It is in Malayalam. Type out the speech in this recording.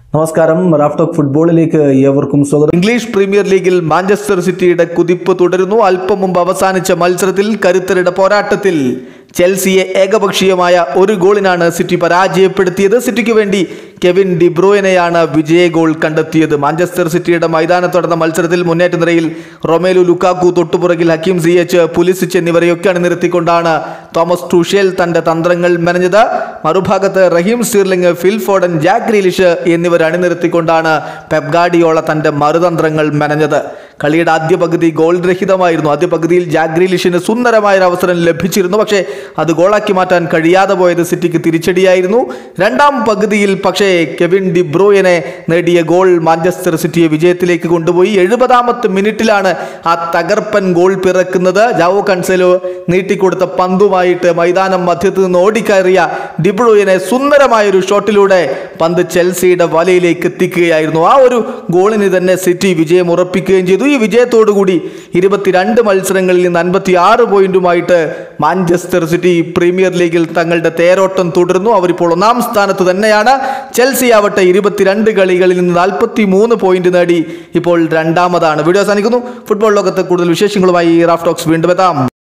നമസ്കാരം റാഫ്റ്റോക്ക് ഫുട്ബോളിലേക്ക് ഏവർക്കും സ്വാഗതം ഇംഗ്ലീഷ് പ്രീമിയർ ലീഗിൽ മാഞ്ചസ്റ്റർ സിറ്റിയുടെ കുതിപ്പ് തുടരുന്നു അല്പം മുമ്പ് അവസാനിച്ച മത്സരത്തിൽ കരുത്തരുടെ പോരാട്ടത്തിൽ ചെൽസിയെ ഏകപക്ഷീയമായ ഒരു ഗോളിനാണ് സിറ്റി പരാജയപ്പെടുത്തിയത് സിറ്റിക്ക് വേണ്ടി കെവിൻ ഡിബ്രോയിനെയാണ് വിജയ ഗോൾ കണ്ടെത്തിയത് മാഞ്ചസ്റ്റർ സിറ്റിയുടെ മൈതാനത്ത് നടന്ന മത്സരത്തിൽ മുന്നേറ്റ നിരയിൽ റൊമേലു ലുക്കാക്കു തൊട്ടുപുറകിൽ ഹക്കീം സി എച്ച് പുലിസിച്ച് എന്നിവരെയൊക്കെ അണിനിരത്തിക്കൊണ്ടാണ് തോമസ് ടുഷേൽ തന്റെ തന്ത്രങ്ങൾ മെനഞ്ഞത് മറുഭാഗത്ത് Raheem Sterling Phil Foden Jack Grealish എന്നിവർ അണിനിരത്തിക്കൊണ്ടാണ് പെപ് ഗാർഡിയോള തന്റെ മറുതന്ത്രങ്ങൾ മെനഞ്ഞത് കളിയുടെ ആദ്യ പകുതി ഗോൾ രഹിതമായിരുന്നു ആദ്യ പകുതിയിൽ ജാക്ക് ഗ്രീലിഷിന് സുന്ദരമായ ഒരു അവസരം ലഭിച്ചിരുന്നു പക്ഷേ അത് ഗോളാക്കി മാറ്റാൻ കഴിയാതെ പോയത് സിറ്റിക്ക് തിരിച്ചടിയായിരുന്നു രണ്ടാം പകുതിയിൽ പക്ഷേ കെവിൻ ഡിബ്രോയനെ നേടിയ ഗോൾ മാഞ്ചസ്റ്റർ സിറ്റിയെ വിജയത്തിലേക്ക് കൊണ്ടുപോയി എഴുപതാമത്തെ മിനിറ്റിലാണ് ആ തകർപ്പൻ ഗോൾ പിറക്കുന്നത് ജാവോ കൺസെലോ നീട്ടിക്കൊടുത്ത പന്തുമായിട്ട് മൈതാനം മധ്യത്ത് നിന്ന് ഓടിക്കയറിയ ഡിബ്രോയിനെ സുന്ദരമായ ഒരു ഷോട്ടിലൂടെ പന്ത് ചെൽസിയുടെ വലയിലേക്ക് എത്തിക്കുകയായിരുന്നു ആ ഒരു ഗോളിന് തന്നെ സിറ്റി വിജയം ഉറപ്പിക്കുകയും ചെയ്തു ഈ വിജയത്തോടുകൂടി ഇരുപത്തിരണ്ട് മത്സരങ്ങളിൽ നിന്ന് അൻപത്തി ആറ് പോയിന്റുമായിട്ട് മാഞ്ചസ്റ്റർ സിറ്റി പ്രീമിയർ ലീഗിൽ തങ്ങളുടെ തേരോട്ടം തുടരുന്നു അവരിപ്പോൾ ഒന്നാം സ്ഥാനത്ത് തന്നെയാണ് ചെൽസി ആവട്ടെ ഇരുപത്തിരണ്ട് കളികളിൽ നിന്ന് നാൽപ്പത്തി മൂന്ന് പോയിന്റ് നേടി ഇപ്പോൾ രണ്ടാമതാണ് വീഡിയോ അവസാനിക്കുന്നു ഫുട്ബോൾ ലോകത്ത് കൂടുതൽ വിശേഷങ്ങളുമായി റാഫ്റ്റോക്സ് വീണ്ടും എത്താം